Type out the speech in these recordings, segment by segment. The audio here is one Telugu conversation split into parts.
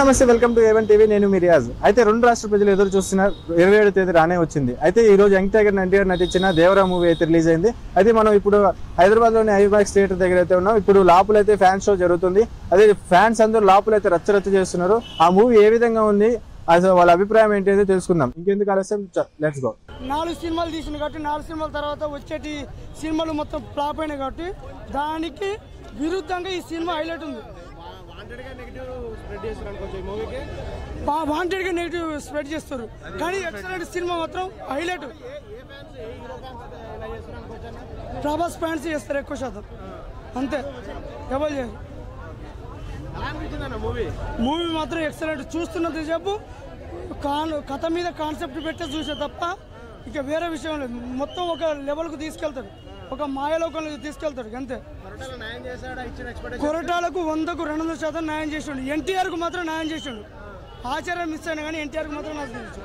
నమస్తే వెల్కమ్ టు ఏవన్ టీవీ నేను మీ రియాజ్ అయితే రెండు రాష్ట్ర ప్రజలు ఎదురు చూస్తున్న ఇరవై ఏడు తేదీ రానే వచ్చింది అయితే ఈ రోజు యంగ్ టైగర్ ఎన్టీఆర్ నటించిన దేవరా మూవీ అయితే రిలీజ్ అయింది అయితే మనం ఇప్పుడు హైదరాబాద్ లోని ఐమాక్స్ థియేటర్ దగ్గర అయితే ఉన్నాం ఇప్పుడు లోపల అయితే ఫ్యాన్ షో జరుగుతుంది అదే ఫ్యాన్స్ అందరూ లోపల అయితే రచ్చ రచ్చ చేస్తున్నారు ఆ మూవీ ఏ విధంగా ఉంది అసలు వాళ్ళ అభిప్రాయం ఏంటి అయితే తెలుసుకుందాం ఇంకెందుకు ఆలస్యం లెట్స్ గో నాలుగు సినిమాలు తీసింది కాబట్టి నాలుగు సినిమాల తర్వాత వచ్చేటి సినిమాలు మొత్తం ఫ్లాప్ అయినాయి కాబట్టి దానికి విరుద్ధంగా ఈ సినిమా హైలైట్ ఉంది వాంటెడ్ గా నెగిటివ్ స్ప్రెడ్ చేస్తారు కానీ ఎక్సలెంట్ సినిమా మాత్రం హైలైట్ ప్రభాస్ ఫ్యాన్స్ చేస్తారు ఎక్కువ శాతం అంతే ఎవరు చేయరు మూవీ మాత్రం ఎక్సలెంట్ చూస్తున్నంత చెప్పు కాన్ కథ మీద కాన్సెప్ట్ పెట్టే చూసే తప్ప ఇక వేరే విషయం లేదు మొత్తం ఒక లెవెల్కు తీసుకెళ్తాడు ఒక మాయలోకంలోకి తీసుకెళ్తాడు అంతే కొరటాలకు వందకు రెండు వందల శాతం న్యాయం చేసిండు ఎన్టీఆర్కు మాత్రం న్యాయం చేసిండు ఆచార్య మిస్ అయినా కానీ ఎన్టీఆర్కి మాత్రం నాకు తెలుసు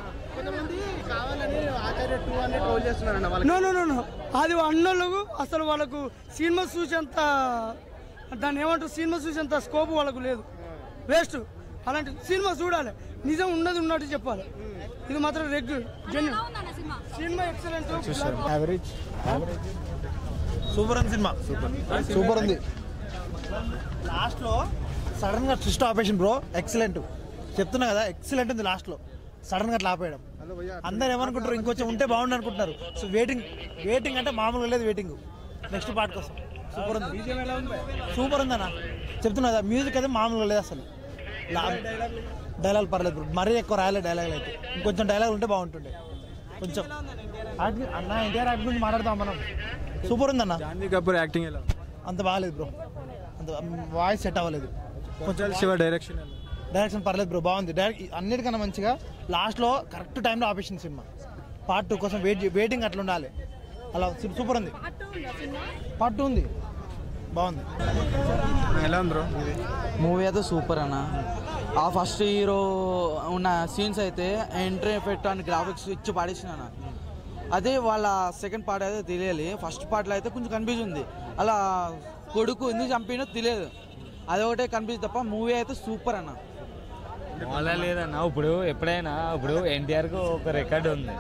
నో నో నో నో అది అన్నోళ్ళకు అసలు వాళ్ళకు సినిమా చూసేంత దాన్ని ఏమంటారు సినిమా చూసేంత స్కోప్ వాళ్ళకు లేదు వేస్ట్ అలాంటి సినిమా చూడాలి నిజం ఉన్నది ఉన్నట్టు చెప్పాలి ఇది మాత్రం regular genuine cinema excellent average super ఉంది సినిమా సూపర్ ఉంది లాస్ట్లో సడన్ గా ట్విస్ట్ ఆపేషన్ బ్రో ఎక్సలెంట్ చెప్తున్నా కదా ఎక్సలెంట్ ఉంది లాస్ట్లో సడన్ గా అట్లా ఆపేయడం అందరు ఏమనుకుంటారు ఇంకొంచెం ఉంటే బాగుండు అనుకుంటున్నారు సో వెయిటింగ్ వెయిటింగ్ అంటే మామూలుగా లేదు వెయిటింగ్ నెక్స్ట్ పార్ట్ కోసం సూపర్ ఉంది సూపర్ ఉంది అన్న చెప్తున్నా కదా మ్యూజిక్ అయితే మామూలుగా లేదు అసలు డైలాగ్ పర్లేదు బ్రో మరీ ఎక్కువ రాయలేదు డైలాగ్ అయితే ఇంకొంచెం డైలాగ్ ఉంటే బాగుంటుండే కొంచెం యాక్ట్ అన్న ఎన్టీఆర్ యాక్ట్ గురించి మాట్లాడదాం మనం సూపర్ ఉంది అన్న జాన్వీ కపూర్ యాక్టింగ్ ఎలా అంత బాగాలేదు బ్రో అంత వాయిస్ సెట్ అవ్వలేదు కొంచెం శివ డైరెక్షన్ ఎలా డైరెక్షన్ పర్లేదు బ్రో బాగుంది డైరెక్ట్ అన్నిటికన్నా మంచిగా లాస్ట్లో కరెక్ట్ టైంలో ఆపేసింది సినిమా పార్ట్ టూ కోసం వెయిట్ వెయిటింగ్ అట్లా ఉండాలి అలా సి- సూపర్ ఉంది పార్ట్ టూ ఉంది బాగుంది ఎలా ఉంది బ్రో మూవీ అయితే సూపర్ అన్న ఆ ఫస్ట్ హీరో ఉన్న సీన్స్ అయితే ఎంట్రీ ఎఫెక్ట్ అండ్ గ్రాఫిక్స్ ఇచ్చి పాడేసిన అదే వాళ్ళ సెకండ్ పార్ట్ అయితే తెలియాలి ఫస్ట్ పార్ట్లో అయితే కొంచెం కన్ఫ్యూజ్ ఉంది అలా కొడుకు ఎందుకు చంపినో తెలియదు అది ఒకటే కన్ఫ్యూజ్ తప్ప మూవీ అయితే సూపర్ అన్న అలా లేదన్న ఇప్పుడు ఎప్పుడైనా ఇప్పుడు ఎన్టీఆర్ కు ఒక రికార్డు ఉంది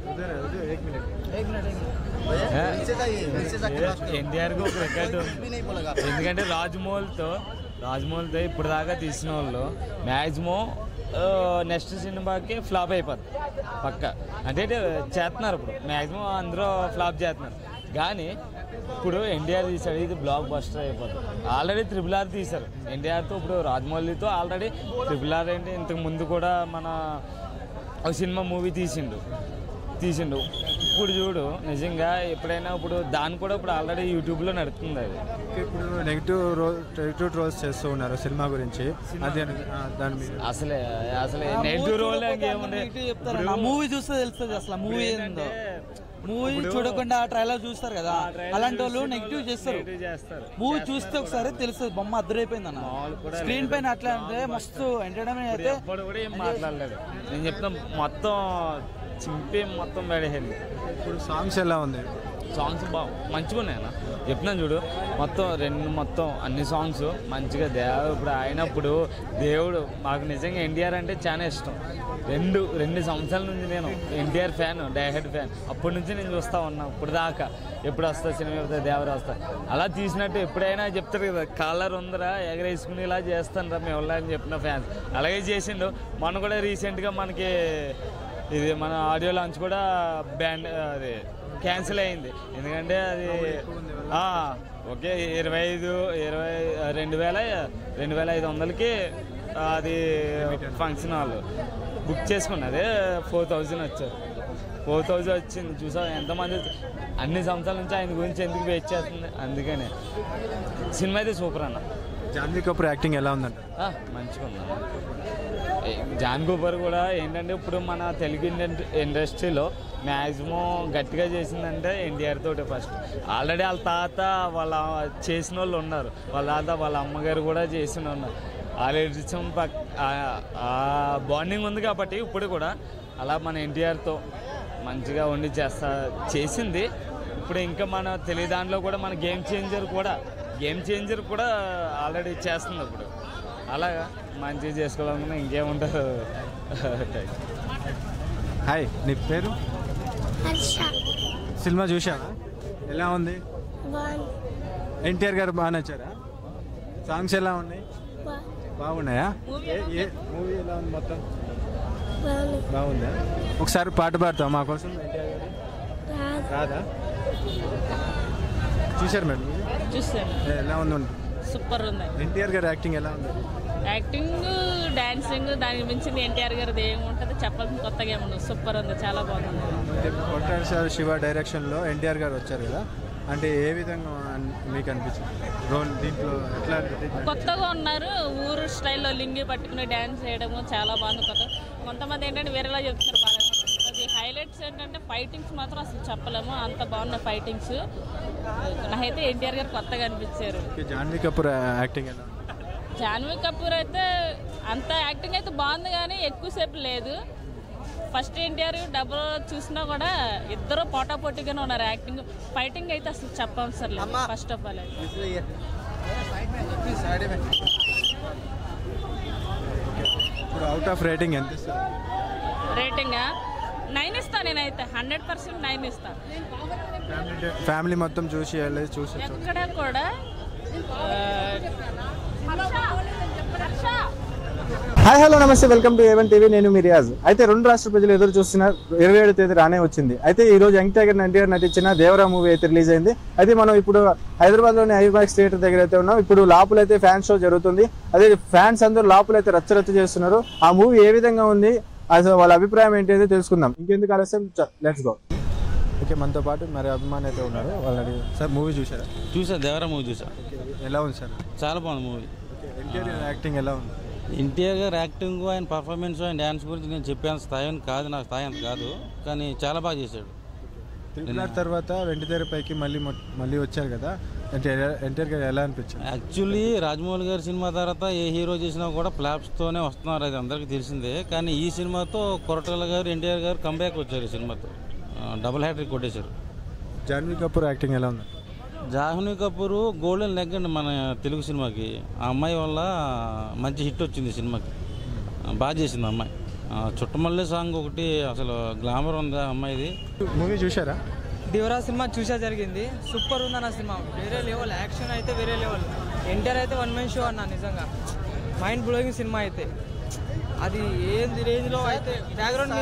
ఎన్టీఆర్ కు ఒక రికార్డు ఉంది ఎందుకంటే రాజమౌళితో రాజమౌళితో ఇప్పుడు దాకా తీసిన వాళ్ళు మ్యాక్సిమం నెక్స్ట్ సినిమాకి ఫ్లాప్ అయిపోద్ది పక్క అంటే ఇది చేస్తున్నారు ఇప్పుడు మ్యాక్సిమం అందరూ ఫ్లాప్ చేస్తున్నారు కానీ ఇప్పుడు ఎన్టీఆర్ తీశాడు ఇది బ్లాక్ బస్టర్ అయిపోతుంది ఆల్రెడీ త్రిబుల్ ఆర్ తీశారు ఎన్టీఆర్తో ఇప్పుడు రాజమౌళితో ఆల్రెడీ త్రిబుల్ ఆర్ అంటే ఇంతకు ముందు కూడా మన ఒక సినిమా మూవీ తీసిండు తీసిండు ఇప్పుడు చూడు నిజంగా ఎప్పుడైనా ఇప్పుడు దాన్ని కూడా ఇప్పుడు ఆల్రెడీ యూట్యూబ్లో నడుస్తుంది అది ఇప్పుడు నెగిటివ్ రోల్ నెగిటివ్ ట్రోల్స్ చేస్తూ ఉన్నారు సినిమా గురించి అది ఆ, దాని మీద అసలే అసలే నెగిటివ్ రోల్ ఏముంది చెప్తారు మూవీ చూస్తే తెలుస్తుంది అసలు మూవీ ఏందో మూవీ చూడకుండా ట్రైలర్ చూస్తారు కదా అలాంటి వాళ్ళు నెగిటివ్ చేస్తారు నెగిటివ్ చేస్తారు మూవీ చూస్తే ఒకసారి తెలుస్తుంది బొమ్మ అద్దరైపోయింది అన్న స్క్రీన్ పైన అట్లా అంటే మస్తు ఎంటర్టైన్మెంట్ అయితే ఎప్పుడు కూడా ఏం మాట్లాడలేదు నేను చెప్తున్నా మొత్తం చింపి మొత్తం పడేసింది ఇప్పుడు సాంగ్స్ ఎలా ఉంది సాంగ్స్ బా మంచిగా ఉన్నాయి అన్న చెప్తున్నాను చూడు మొత్తం రెండు మొత్తం అన్ని సాంగ్స్ మంచిగా దేవుడు ఇప్పుడు అయినప్పుడు దేవుడు మాకు నిజంగా ఎన్టీఆర్ అంటే చాలా ఇష్టం రెండు రెండు సంవత్సరాల నుంచి నేను ఎన్టీఆర్ ఫ్యాన్ డైహెడ్ ఫ్యాన్ అప్పటి నుంచి నేను చూస్తా ఉన్నా ఇప్పుడు దాకా ఎప్పుడు వస్తా సినిమా వస్తా దేవర వస్తా అలా తీసినట్టు ఎప్పుడైనా చెప్తారు కదా కాలర్ ఉందరా ఎగరేసుకుని ఇలా చేస్తాను రా మేము అని చెప్పిన ఫ్యాన్స్ అలాగే చేసిండు మొన్న కూడా రీసెంట్గా మనకి ఇది మన ఆడియో లాంచ్ కూడా బ్యాండ్ అది క్యాన్సిల్ అయింది ఎందుకంటే అది ఆ, ఓకే ఇరవై ఐదు ఇరవై రెండు వేల రెండు వేల ఐదు వందలకి అది ఫంక్షన్ హాల్ బుక్ చేసుకున్నది ఫోర్ థౌజండ్ వచ్చారు ఫోర్ థౌజండ్ వచ్చింది చూసా ఎంతమంది అన్ని సంవత్సరాల నుంచి ఆయన గురించి ఎందుకు వెయిట్ చేస్తుంది అందుకనే సినిమా అయితే సూపర్ అన్న జాన్వీ కపూర్ యాక్టింగ్ ఎలా ఉందంట ఆ, మంచిగా ఉంది ఏ, జాన్ గోపర్ కూడా ఏంటంటే ఇప్పుడు మన తెలుగు ఇండ- ఇండస్ట్రీలో మ్యాక్సిమం గట్టిగా చేసిందంటే ఎన్టీఆర్ తోటి ఫస్ట్ ఆల్రెడీ వాళ్ళ తాత వాళ్ళ చేసిన వాళ్ళు ఉన్నారు వాళ్ళ తాత వాళ్ళ అమ్మగారు కూడా చేసిన ఉన్నారు ఆల్రెడీ పక్ ఆ బాండింగ్ ఉంది కాబట్టి ఇప్పుడు కూడా అలా మన ఎన్టీఆర్తో మంచిగా వండి చేస్తా చేసింది ఇప్పుడు ఇంకా మన తెలియ దాంట్లో కూడా మన గేమ్ చేంజర్ కూడా గేమ్ చేంజర్ కూడా ఆల్రెడీ చేస్తుంది ఇప్పుడు అలాగా మంచిగా చేసుకోవాలనుకున్నా ఇంకేముంటుంది హాయ్ నీ పేరు హర్ష సినిమా చూసావా ఎలా ఉంది బాగుంది ఎన్టీఆర్ గారు బాగా నచ్చారా సాంగ్స్ ఎలా ఉన్నాయి బా బాగున్నాయా ఏ- ఏ మూవీ ఎలా ఉంది మొత్తం బాగుంది బాగుందా ఒకసారి పాట పాడతావు మా కోసం ఎన్టీఆర్ గారు రాదు రాదా చూశారు మేడం చూసాను ఏ, ఎలా ఉంది సూపర్ ఉంది ఎన్టీఆర్ గారి యాక్టింగ్ ఎలా ఉంది యాక్టింగ్ డాన్సింగ్ దానికి మించింది ఎన్టీఆర్ గారిది ఏముంటుంది చెప్పాల్సిన కొత్తగా ఏముండదు సూపర్ ఉంది చాలా బాగుంది అంటే కొట్టారి సార్ శివ డైరెక్షన్లో ఎన్టీఆర్ గారు వచ్చారు కదా అంటే ఏ విధంగా అన్- మీకు అనిపించింది రోల్ దీంట్లో ఎట్లా అనిపించింది? కొత్తగా ఉన్నారు ఊరు స్టైల్లో లింగి పట్టుకుని డ్యాన్స్ చేయడము చాలా బాగుంది కొత్త కొంతమంది ఏంటంటే వేరేలా చెప్తున్నారు బాగా అది హైలైట్స్ ఏంటంటే ఫైటింగ్స్ మాత్రం అసలు చెప్పలేము అంత బాగున్నాయి ఫైటింగ్స్ నాకైతే ఎన్టీఆర్ గారు కొత్తగా అనిపించారు ఓకే, జాన్వీ కపూర్ యాక్టింగ్ ఎలా ఉంది? జాన్వీ కపూర్ అయితే అంత యాక్టింగ్ అయితే బాగుంది కానీ ఎక్కువసేపు లేదు ఫస్ట్ ఎన్టీఆర్ డబుల్ చూసినా కూడా ఇద్దరు పోటా పోటీగానే ఉన్నారు యాక్టింగ్ ఫైటింగ్ అయితే అసలు చెప్పవసరం లేదు ఫస్ట్ ఆఫ్ ఆల్ అయితే ఇప్పుడు అవుట్ ఆఫ్ రేటింగ్ ఎంత ఇస్తారు రేటింగ్ నైన్ ఇస్తా నేనైతే హండ్రెడ్ పర్సెంట్ నైన్ ఇస్తా ఫ్యామిలీ ఫ్యామిలీ మొత్తం చూసి వెళ్ళి చూసి ఎక్కడ కూడా ఆ, హాయ్ హలో నమస్తే వెల్కమ్ టు ఏవన్ టీవీ నేను మీ రియాజ్ అయితే రెండు రాష్ట్ర ప్రజలు ఎదురు చూస్తున్న ఇరవై ఏడు తేదీ రానే వచ్చింది అయితే ఈ రోజు యంగ్ టైగర్ ఎన్టీఆర్ నటించిన దేవరా మూవీ అయితే రిలీజ్ అయింది అయితే మనం ఇప్పుడు హైదరాబాద్ లోని ఐమాక్స్ థియేటర్ దగ్గర అయితే ఉన్నాం ఇప్పుడు లోపల అయితే ఫ్యాన్ షో జరుగుతుంది అదే ఫ్యాన్స్ అందరూ లోపల అయితే రచ్చ రచ్చ చేస్తున్నారు ఆ మూవీ ఏ విధంగా ఉంది అసలు వాళ్ళ అభిప్రాయం ఏంటి అయితే తెలుసుకుందాం ఇంకెందుకు ఆలస్యం లెట్స్ గో ఓకే మనతో పాటు మరి అభిమాని అయితే ఉన్నారు వాళ్ళని సార్ మూవీ చూసారా చూసా దేవరా మూవీ చూసా ఎలా ఉంది సార్ చాలా బాగుంది మూవీ ఎన్టీఆర్ యాక్టింగ్ ఎలా ఉంది ఎన్టీఆర్ గారు యాక్టింగ్ ఆయన పర్ఫార్మెన్స్ ఆయన డ్యాన్స్ గురించి నేను చెప్పాను స్థాయి అని కాదు నా స్థాయి అంత కాదు కానీ చాలా బాగా చేశాడు త్రిపుల్ ఆర్ తర్వాత వెండితెర పైకి మళ్ళీ మొ- మళ్ళీ వచ్చారు కదా అంటే ఎన్టీఆర్ గారు ఎలా అనిపించింది యాక్చువల్లీ రాజమౌళి గారి సినిమా తర్వాత ఏ హీరో చేసినా కూడా ఫ్లాప్స్తోనే వస్తున్నారు అది అందరికీ తెలిసిందే కానీ ఈ సినిమాతో కొరటాల గారు ఎన్టీఆర్ గారు కంబ్యాక్ వచ్చారు ఈ సినిమాతో ఆ, డబుల్ హ్యాట్రిక్ కొట్టేశారు జాన్వీ కపూర్ యాక్టింగ్ ఎలా ఉంది జాహ్నవి కపూర్ గోల్డెన్ లెగ్ అండి మన తెలుగు సినిమాకి ఆ అమ్మాయి వల్ల మంచి హిట్ వచ్చింది ఈ సినిమాకి ఆ, బాగా చేసింది ఆ అమ్మాయి ఆ, చుట్టమల్లె సాంగ్ ఒకటి అసలు గ్లామర్ ఉంది ఆ అమ్మాయిది మూవీ చూసారా దివరా సినిమా చూసా జరిగింది సూపర్ ఉంది అన్న సినిమా వేరే లెవెల్ యాక్షన్ అయితే వేరే లెవెల్ ఎన్టీఆర్ అయితే వన్ మెన్ షో అన్న నిజంగా మైండ్ బ్లోయింగ్ సినిమా అయితే అది ఏంది రేంజ్లో అయితే బ్యాక్గ్రౌండ్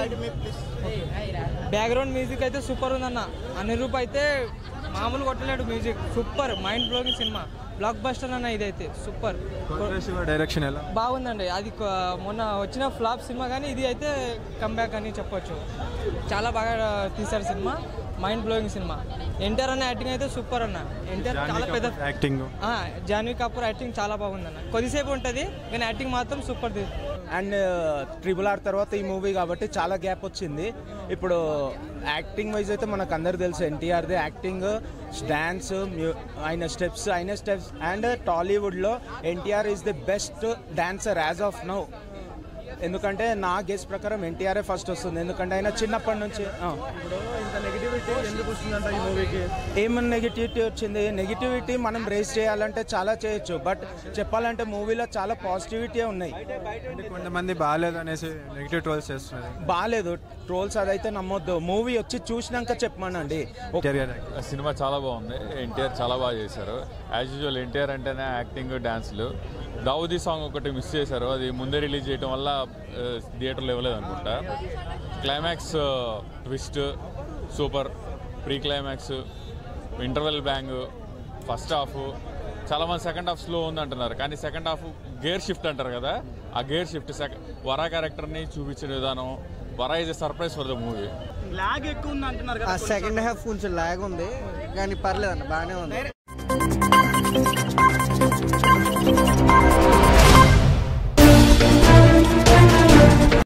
బ్యాక్గ్రౌండ్ మ్యూజిక్ అయితే సూపర్ ఉందన్న అనిరూప్ అయితే మామూలు కొట్టలేడు music super mind blowing cinema blockbuster అన్న ఇదైతే సూపర్ శివ డైరెక్షన్ ఎలా బాగుందండి అది కొ- మొన్న వచ్చిన ఫ్లాప్ సినిమా కానీ ఇది అయితే కంబ్యాక్ అని చెప్పొచ్చు చాలా బాగా తీశారు cinema mind blowing cinema NTR అన్న యాక్టింగ్ అయితే సూపర్ అన్న ఎన్టీఆర్ చాలా పెద్ద యాక్టింగ్ ఆ, జాన్వీ కపూర్ యాక్టింగ్ చాలా బాగుందన్న కొద్దిసేపు ఉంటుంది కానీ యాక్టింగ్ మాత్రం సూపర్ అండ్ ట్రిపుల్ ఆర్ తర్వాత ఈ మూవీ కాబట్టి చాలా గ్యాప్ వచ్చింది ఇప్పుడు యాక్టింగ్ వైజ్ అయితే మనకు అందరు తెలుసు ఎన్టీఆర్ది యాక్టింగ్ డ్యాన్స్ ఆయన స్టెప్స్ ఆయన స్టెప్స్ అండ్ టాలీవుడ్లో NTR is the best dancer as of now ఎందుకంటే నా గెస్ ప్రకారం ఎన్టీఆర్ఏ ఫస్ట్ వస్తుంది ఎందుకంటే ఆయన చిన్నప్పటి నుంచి ఆ. ఏమన్నా నెగిటివిటీ వచ్చింది నెగిటివిటీ మనం రేస్ చేయాలంటే చాలా చేయొచ్చు బట్ చెప్పాలంటే మూవీలో చాలా పాజిటివిటీ ఉన్నాయి అంటే కొంతమంది బాగాలేదు అనేసి నెగిటివ్ ట్రోల్స్ చేస్తున్నారు బాగాలేదు ట్రోల్స్ అదైతే నమ్మొద్దు మూవీ వచ్చి చూసినాక చెప్పమానండి ఎన్టీఆర్ గారి acting. సినిమా చాలా బాగుంది ఎన్టీఆర్ చాలా బాగా చేశారు యాజ్ యూజువల్ ఎన్టీఆర్ అంటేనే యాక్టింగ్ డాన్స్లు దావుదీ సాంగ్ ఒకటి మిస్ చేశారు అది ముందే రిలీజ్ చేయడం వల్ల థియేటర్లో ఇవ్వలేదు అనుకుంటా climax twist super pre climax interval bang first half చాలా మంది సెకండ్ హాఫ్ స్లో ఉంది అంటున్నారు కానీ సెకండ్ హాఫ్ గేర్ షిఫ్ట్ అంటారు కదా ఆ గేర్ షిఫ్ట్ సెకండ్ వరా క్యారెక్టర్ని చూపించిన విధానం Vara is a surprise for the movie ఆ సెకండ్ హాఫ్ కొంచెం లాగ్ ఉంది కానీ పర్లేదు అన్న బాగానే ఉంది